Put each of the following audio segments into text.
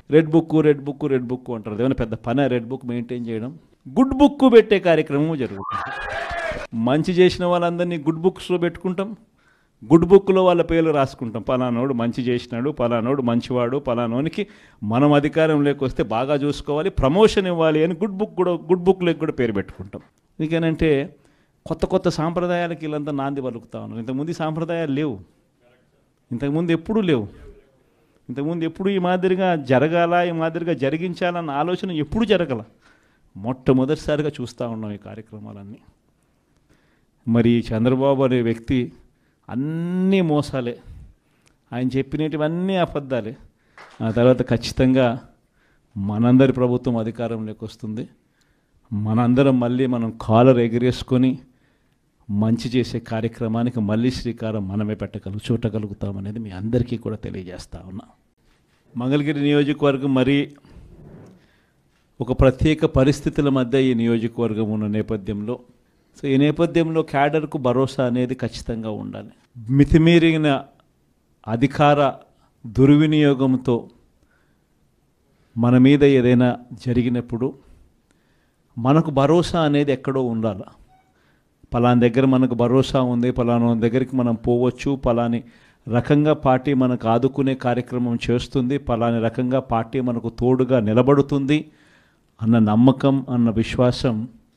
red book red book red book అంటారు ఏమైనా పెద్ద పని రెడ్ బుక్ మెయింటైన్ చేయడం గుడ్ బుక్ పెట్టే కార్యక్రమం జరుగుతుంది మంచి చేసిన వాళ్ళందరినీ గుడ్ బుక్స్లో పెట్టుకుంటాం గుడ్ బుక్లో వాళ్ళ పేర్లు రాసుకుంటాం పలానోడు మంచి చేసినాడు పలానోడు మంచివాడు పలానోనికి మనం అధికారంలోకి వస్తే బాగా చూసుకోవాలి ప్రమోషన్ ఇవ్వాలి అని గుడ్ బుక్ కూడా గుడ్ బుక్లోకి కూడా పేరు పెట్టుకుంటాం ఎందుకనంటే కొత్త కొత్త సాంప్రదాయాలకి వీళ్ళంతా నాంది పలుకుతా ఉన్నారు ఇంతకుముందు ఈ సాంప్రదాయాలు లేవు ఇంతకుముందు ఎప్పుడూ లేవు ఇంతకుముందు ఎప్పుడు ఈ మాదిరిగా జరగాల ఈ మాదిరిగా జరిగించాలన్న ఆలోచన ఎప్పుడు జరగల మొట్టమొదటిసారిగా చూస్తూ ఉన్నాం ఈ కార్యక్రమాలన్నీ మరి చంద్రబాబు అనే వ్యక్తి అన్నీ మోసాలే ఆయన చెప్పినటువన్నీ అబద్ధాలే ఆ తర్వాత ఖచ్చితంగా మనందరి ప్రభుత్వం అధికారంలోకి వస్తుంది మనందరం మళ్ళీ మనం కాలర్ ఎగిరేసుకొని మంచి చేసే కార్యక్రమానికి మళ్ళీ శ్రీకారం మనమే పెట్టగలుగు చూడగలుగుతామనేది మీ అందరికీ కూడా తెలియజేస్తా ఉన్నా మంగళగిరి నియోజకవర్గం మరి ఒక ప్రత్యేక పరిస్థితుల మధ్య ఈ నియోజకవర్గం ఉన్న నేపథ్యంలో సో ఈ నేపథ్యంలో క్యాడర్కు భరోసా అనేది ఖచ్చితంగా ఉండాలి మితిమీరిన అధికార దుర్వినియోగంతో మన మీద ఏదైనా జరిగినప్పుడు మనకు భరోసా అనేది ఎక్కడో ఉండాలి పలానా దగ్గర మనకు భరోసా ఉంది పలానా దగ్గరికి మనం పోవచ్చు పలాని రకంగా పార్టీ మనకు ఆదుకునే కార్యక్రమం చేస్తుంది పలాని రకంగా పార్టీ మనకు తోడుగా నిలబడుతుంది అన్న నమ్మకం అన్న విశ్వాసం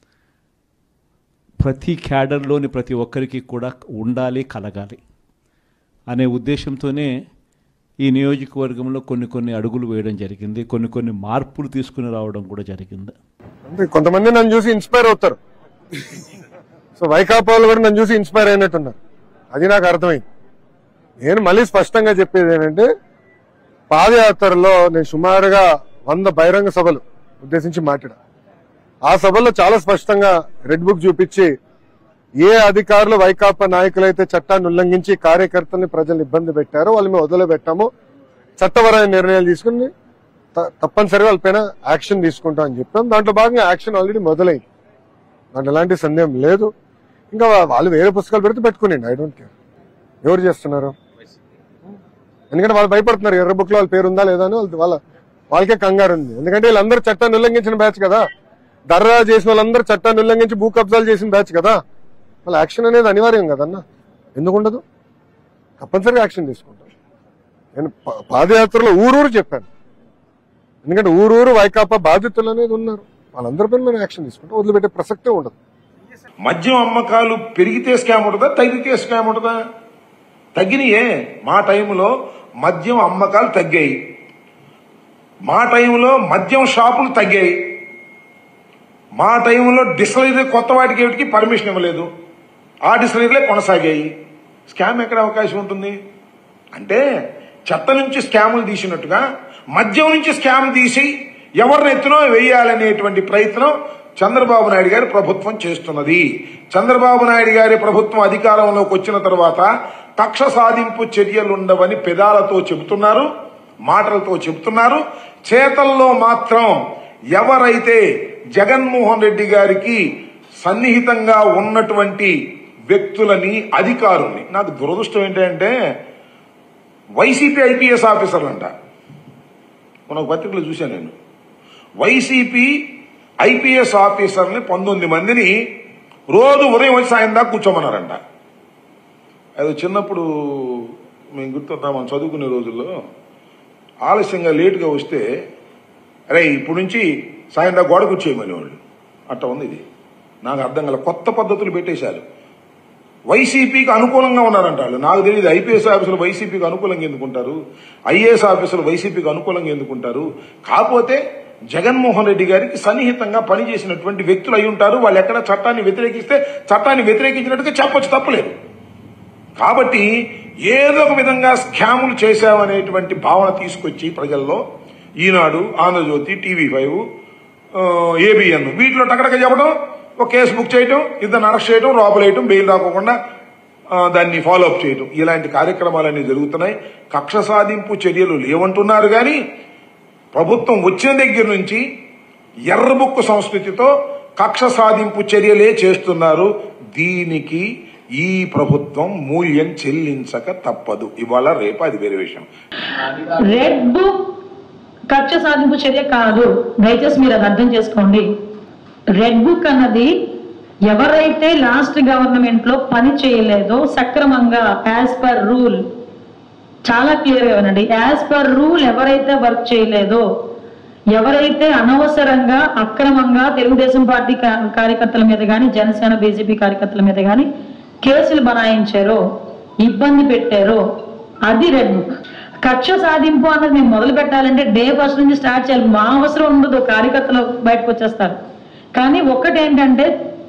ప్రతి క్యాడర్లోని ప్రతి ఒక్కరికి కూడా ఉండాలి కలగాలి అనే ఉద్దేశంతోనే ఈ నియోజకవర్గంలో కొన్ని కొన్ని అడుగులు వేయడం జరిగింది కొన్ని కొన్ని మార్పులు తీసుకుని రావడం కూడా జరిగింది అంటే కొంతమంది నన్ను చూసి ఇన్స్పైర్ అవుతారు సో వైకాపా వాళ్ళు కూడా నన్ను చూసి ఇన్స్పైర్ అయినట్టున్నారు అది నాకు అర్థమైంది నేను మళ్ళీ స్పష్టంగా చెప్పేది ఏంటంటే పాదయాత్రలో నేను సుమారుగా వంద బహిరంగ సభలు ఉద్దేశించి మాట్లాడా ఆ సభల్లో చాలా స్పష్టంగా రెడ్ బుక్ చూపించి ఏ అధికారులు వైకాపా నాయకులైతే చట్టాన్ని ఉల్లంఘించి కార్యకర్తల్ని ప్రజలు ఇబ్బంది పెట్టారో వాళ్ళు మేము వదిలిపెట్టాము చట్టపరమైన నిర్ణయాలు తీసుకుని త- తప్పనిసరిగా వాళ్ళపైన యాక్షన్ తీసుకుంటాం అని చెప్పాం దాంట్లో భాగంగా యాక్షన్ ఆల్రెడీ మొదలైంది దాంట్లో ఎలాంటి సందేహం లేదు ఇంకా వా- వాళ్ళు వేరే పుస్తకాలు పెడితే పెట్టుకునేయండి ఐ డోంట్ కేర్ ఎవరు చేస్తున్నారు ఎందుకంటే వాళ్ళు భయపడుతున్నారు ఎర్ర బుక్ లో వాళ్ళ పేరు ఉందా లేదా అని వాళ్ళ వాళ్ళ వాళ్ళకే కంగారు ఉంది ఎందుకంటే వీళ్ళందరూ చట్టాన్ని ఉల్లంఘించిన బ్యాచ్ కదా దర్రా చేసిన వాళ్ళందరూ చట్టాన్ని ఉల్లంఘించి భూ కబ్జాలు చేసిన బ్యాచ్ కదా వాళ్ళ యాక్షన్ అనేది అనివార్యం కదన్నా ఎందుకు ఉండదు తప్పనిసరిగా యాక్షన్ తీసుకుంటాం నేను పా- పాదయాత్రలో ఊరూరు చెప్పాను ఎందుకంటే ఊరూరు వైకాపా బాధితులు అనేది ఉన్నారు వాళ్ళందరిపై మనం యాక్షన్ తీసుకుంటాం వదిలిపెట్టే ప్రసక్తే ఉండదు మద్యం అమ్మకాలు పెరిగితే స్కామ్ ఉంటుందా తగ్గితే స్కామ్ ఉంటుందా తగ్గినాయే మా టైంలో మద్యం అమ్మకాలు తగ్గాయి మా టైంలో మద్యం షాపులు తగ్గాయి మా టైంలో డిస్టిలరీ కొత్త వాటికి ఏమిటికి పర్మిషన్ ఇవ్వలేదు ఆ డిస్టిలరీలే కొనసాగాయి స్కామ్ ఎక్కడ అవకాశం ఉంటుంది అంటే చెత్త నుంచి స్కాములు తీసినట్టుగా మద్యం నుంచి స్కామ్ తీసి ఎవరిని ఎత్తునో వేయాలనేటువంటి ప్రయత్నం చంద్రబాబు నాయుడు గారి ప్రభుత్వం చేస్తున్నది చంద్రబాబు నాయుడు గారి ప్రభుత్వం అధికారంలోకి వచ్చిన తర్వాత కక్ష సాధింపు చర్యలుండవని పెదాలతో చెబుతున్నారు మాటలతో చెబుతున్నారు చేతల్లో మాత్రం ఎవరైతే జగన్మోహన్ రెడ్డి గారికి సన్నిహితంగా ఉన్నటువంటి వ్యక్తులని అధికారుల్ని నాకు దురదృష్టం ఏంటంటే వైసీపీ ఐపీఎస్ ఆఫీసర్లు అంట మన ఒక పత్రికలో చూశాను నేను వైసీపీ ఐపీఎస్ ఆఫీసర్ని పంతొమ్మిది మందిని రోజు ఉదయం వచ్చి సాయం దాకా కూర్చోమన్నారంట అది చిన్నప్పుడు మేము గుర్తుందా మనం చదువుకునే రోజుల్లో ఆలస్యంగా లేటుగా వస్తే అరే ఇప్పుడు నుంచి సాయం దాకా గోడ కూర్చోయమని వాళ్ళు అట్ట ఉంది ఇది నాకు అర్థం కల కొత్త పద్ధతులు పెట్టేశారు వైసీపీకి అనుకూలంగా ఉన్నారంట వాళ్ళు నాకు తెలియదు ఐపీఎస్ ఆఫీసులు వైసీపీకి అనుకూలంగా ఎందుకుంటారు ఐఏఎస్ ఆఫీసులు వైసీపీకి అనుకూలంగా ఎందుకుంటారు కాకపోతే జగన్మోహన్ రెడ్డి గారికి సన్నిహితంగా పనిచేసినటువంటి వ్యక్తులు అయి ఉంటారు వాళ్ళు ఎక్కడ చట్టాన్ని వ్యతిరేకిస్తే చట్టాన్ని వ్యతిరేకించినట్టుగా చెప్పొచ్చు తప్పలేదు కాబట్టి ఏదో ఒక విధంగా స్కాములు చేశామనేటువంటి భావన తీసుకొచ్చి ప్రజల్లో Eenadu Andhra Jyothi TV five ABN వీటిలో టకటక చెప్పడం ఒక కేసు బుక్ చేయడం ఇద్దరు అరెస్ట్ చేయడం లోపలేయటం బెయిల్ రాకోకుండా ఆ, దాన్ని ఫాలో అప్ చేయడం ఇలాంటి కార్యక్రమాలన్నీ జరుగుతున్నాయి కక్ష సాధింపు చర్యలు లేవంటున్నారు కానీ ప్రభుత్వం వచ్చిన దగ్గర నుంచి ఎర్రబుక్కు సంస్కృతితో కక్ష సాధింపు చర్యలే చేస్తున్నారు దీనికి ఈ ప్రభుత్వం మూల్యం చెల్లించక తప్పదు ఇవాళ రేపు అది వేరే విషయం రెడ్ బుక్ కక్ష సాధింపు చర్య కాదు దయచేసి మీరు అది అర్థం చేసుకోండి రెడ్ బుక్ అన్నది ఎవరైతే లాస్ట్ గవర్నమెంట్ లో పని చేయలేదో సక్రమంగా యాజ్ పర్ రూల్ చాలా క్లియర్ గా వినండి యాజ్ పర్ రూల్ ఎవరైతే వర్క్ చేయలేదో ఎవరైతే అనవసరంగా అక్రమంగా తెలుగుదేశం పార్టీ కా- కార్యకర్తల మీద కానీ జనసేన బీజేపీ కార్యకర్తల మీద కానీ కేసులు బనాయించారో ఇబ్బంది పెట్టారో అది రెడ్ బుక్ కక్ష సాధింపు అన్నది మేము మొదలు పెట్టాలంటే డే ఫస్ట్ నుంచి స్టార్ట్ చేయాలి మా అవసరం ఉండదు కార్యకర్తలు బయటకు వచ్చేస్తారు కానీ ఒక్కటి ఏంటంటే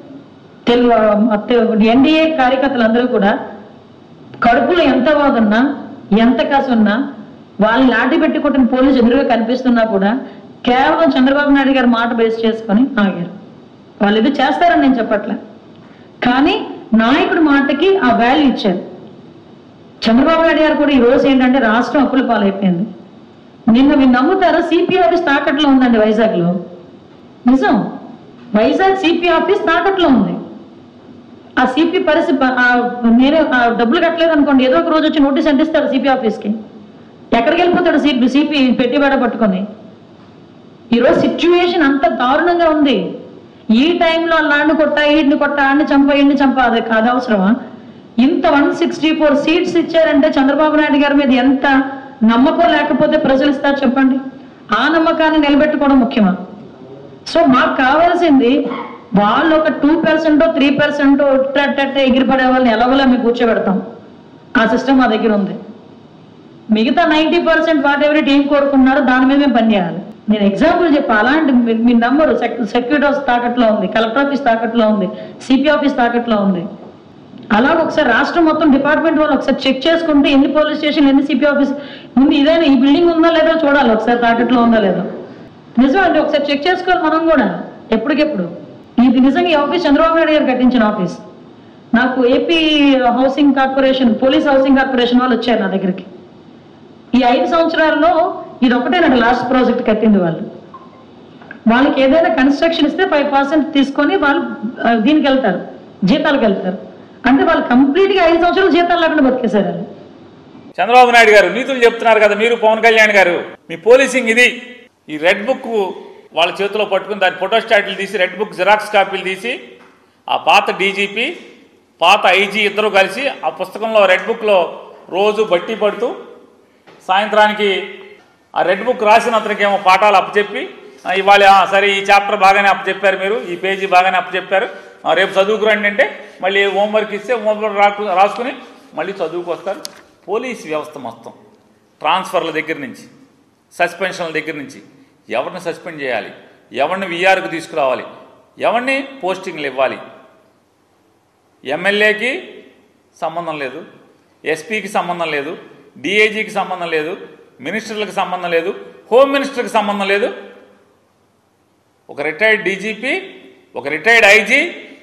తెలుగు ఎన్డీఏ కార్యకర్తలందరూ కూడా కడుపులో ఎంత బాధ ఉన్నా ఎంత కసి ఉన్నా వాళ్ళని లాఠీ పెట్టి కొట్టిన పోలీసు ఎదురుగా కనిపిస్తున్నా కూడా కేవలం చంద్రబాబు నాయుడు గారి మాట బేస్ చేసుకొని ఆగారు వాళ్ళు ఇది చేస్తారని నేను చెప్పట్లే కానీ నాయకుడి మాటకి ఆ వాల్యూ ఇచ్చారు చంద్రబాబు నాయుడు గారు కూడా ఈ రోజు ఏంటంటే రాష్ట్రం అప్పుల పాలైపోయింది నిన్న మీరు నమ్ముతారా సిపి ఆఫీస్ తాకట్లో ఉందండి వైజాగ్లో నిజం వైజాగ్ సిపి ఆఫీస్ తాకట్లో ఉంది ఆ సిపి పరిస్థితి ప- ఆ నేనే ఆ డబ్బులు కట్టలేదు అనుకోండి ఏదో ఒక రోజు వచ్చి నోటీస్ అంటిస్తాడు సిపి ఆఫీస్కి ఎక్కడికి వెళ్ళిపోతాడు సిపి సిపి పెట్టిబేడ పట్టుకొని ఈరోజు సిచ్యువేషన్ అంత దారుణంగా ఉంది ఈ టైంలో లాండ్ కొట్టా ఈడిని కొట్టా ఆడిని చంపా ఈడిని చంపా అది కాదు అవసరమా ఇంత వన్ సిక్స్టీ ఫోర్ సీట్స్ ఇచ్చారంటే చంద్రబాబు నాయుడు గారి మీద ఎంత నమ్మకం లేకపోతే ప్రజలు ఇస్తారు చెప్పండి ఆ నమ్మకాన్ని నిలబెట్టుకోవడం ముఖ్యమా సో మాకు కావాల్సింది వాళ్ళు ఒక టూ పర్సెంట్ త్రీ పర్సెంట్ ఎగిరిపడే వాళ్ళని ఎలాగోలా మేము కూర్చోబెడతాం ఆ సిస్టమ్ మా దగ్గర ఉంది మిగతా నైంటీ పర్సెంట్ వాట్ ఎవరి ఏం కోరుకున్నారో దాని మీద మేము పనిచేయాలి నేను ఎగ్జాంపుల్ చెప్పా అలాంటి మీ- మీ నంబరు సెక్యూరిటీ ఆఫీస్ తాకట్లో ఉంది కలెక్టర్ ఆఫీస్ తాకట్లో ఉంది సిపి ఆఫీస్ తాకట్లో ఉంది అలాగ ఒకసారి రాష్ట్రం మొత్తం డిపార్ట్మెంట్ వాళ్ళు ఒకసారి చెక్ చేసుకుంటే ఎన్ని పోలీస్ స్టేషన్ ఎన్ని సిపి ఆఫీస్ ముందు ఇదైనా ఈ బిల్డింగ్ ఉందా లేదో చూడాలి ఒకసారి తాకట్లో ఉందా లేదో నిజం అంటే ఒకసారి చెక్ చేసుకోవాలి మనం కూడా ఎప్పటికెప్పుడు ఇది నిజంగా ఈ ఆఫీస్ చంద్రబాబు నాయుడు గారు కట్టించిన ఆఫీస్ నాకు AP housing corporation police housing corporation వాళ్ళు వచ్చారు నా దగ్గరికి ఈ ఐదు సంవత్సరాల్లో ఇది ఒకటేనండి లాస్ట్ ప్రాజెక్ట్ కట్టింది వాళ్ళు వాళ్ళకి ఏదైనా కన్స్ట్రక్షన్ ఇస్తే ఫైవ్ పర్సెంట్ తీసుకొని వాళ్ళు ఆ, దీనికి వెళ్తారు జీతాలకు వెళ్తారు అంటే వాళ్ళు కంప్లీట్ గా ఐదు సంవత్సరాలు జీతాలు లేకుండా బతికేశారు వాళ్ళు చంద్రబాబు నాయుడు గారు నీతులు చెప్తున్నారు కదా మీరు పవన్ కళ్యాణ్ గారు మీ పోలీసింగ్ ఇది ఈ రెడ్ బుక్ వాళ్ళ చేతిలో పట్టుకుని దాని ఫోటోస్టాట్లు తీసి రెడ్ బుక్ జిరాక్స్ కాపీలు తీసి ఆ పాత డీజీపీ పాత ఐజీ ఇద్దరు కలిసి ఆ పుస్తకంలో రెడ్ బుక్లో రోజు బట్టి పడుతూ సాయంత్రానికి ఆ రెడ్ బుక్ రాసిన అతనికి ఏమో పాఠాలు అప్పచెప్పి "ఆ, ఇవాళ ఆ, సరే ఈ చాప్టర్ బాగానే అప్పచెప్పారు మీరు ఈ పేజీ బాగానే అప్పచెప్పారు ఆ, రేపు చదువుకురండి అంటే మళ్ళీ హోంవర్క్ ఇస్తే హోంవర్క్ రాకు రాసుకుని మళ్ళీ చదువుకు వస్తారు పోలీస్ వ్యవస్థ మొత్తం ట్రాన్స్ఫర్ల దగ్గర నుంచి సస్పెన్షన్ల దగ్గర నుంచి ఎవరిని సస్పెండ్ చేయాలి ఎవరిని విఆర్కు తీసుకురావాలి ఎవరిని పోస్టింగ్లు ఇవ్వాలి ఎమ్మెల్యేకి సంబంధం లేదు ఎస్పీకి సంబంధం లేదు డిఐజీకి సంబంధం లేదు మినిస్టర్లకు సంబంధం లేదు హోమ్ మినిస్టర్కి సంబంధం లేదు ఒక రిటైర్డ్ డీజీపీ ఒక రిటైర్డ్ ఐజీ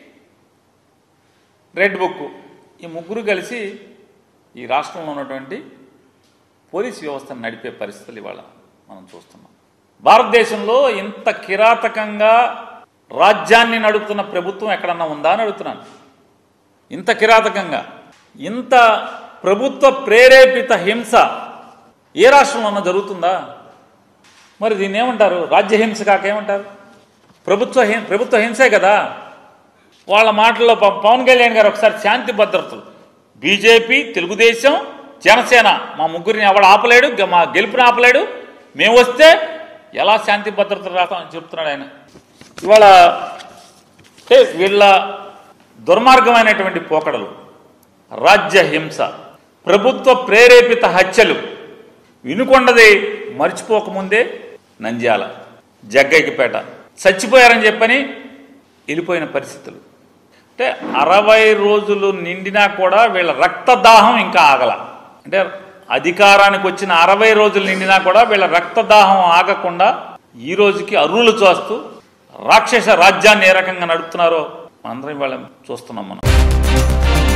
రెడ్ బుక్ ఈ ముగ్గురు కలిసి ఈ రాష్ట్రంలో ఉన్నటువంటి పోలీస్ వ్యవస్థను నడిపే పరిస్థితులు ఇవాళ మనం చూస్తున్నాం భారతదేశంలో ఇంత కిరాతకంగా రాజ్యాన్ని నడుపుతున్న ప్రభుత్వం ఎక్కడన్నా ఉందా అని అడుగుతున్నాను ఇంత కిరాతకంగా ఇంత ప్రభుత్వ ప్రేరేపిత హింస ఏ రాష్ట్రంలో జరుగుతుందా మరి దీన్ని ఏమంటారు రాజ్యహింస కాక ఏమంటారు ప్రభుత్వ హిం- ప్రభుత్వ హింసే కదా వాళ్ళ మాటల్లో ప- పవన్ కళ్యాణ్ గారు ఒకసారి శాంతి భద్రతలు బీజేపీ తెలుగుదేశం జనసేన మా ముగ్గురిని ఎవడు ఆపలేడు గ- మా గెలుపుని ఆపలేడు మేము వస్తే ఎలా శాంతి భద్రతలు రాస్తామని చెప్తున్నాడు ఆయన ఇవాళ అంటే వీళ్ళ దుర్మార్గమైనటువంటి పోకడలు రాజ్య హింస ప్రభుత్వ ప్రేరేపిత హత్యలు వినుకొండది మర్చిపోకముందే నంద్యాల జగ్గయ్యపేట చచ్చిపోయారని చెప్పని వెళ్ళిపోయిన పరిస్థితులు అంటే అరవై రోజులు నిండినా కూడా వీళ్ళ రక్తదాహం ఇంకా ఆగల అంటే అధికారానికి వచ్చిన అరవై రోజులు నిండినా కూడా వీళ్ళ రక్తదాహం ఆగకుండా ఈ రోజుకి అరువులు చూస్తూ రాక్షస రాజ్యాన్ని ఏ రకంగా నడుపుతున్నారో మనందరం ఇవాళ చూస్తున్నాం మనం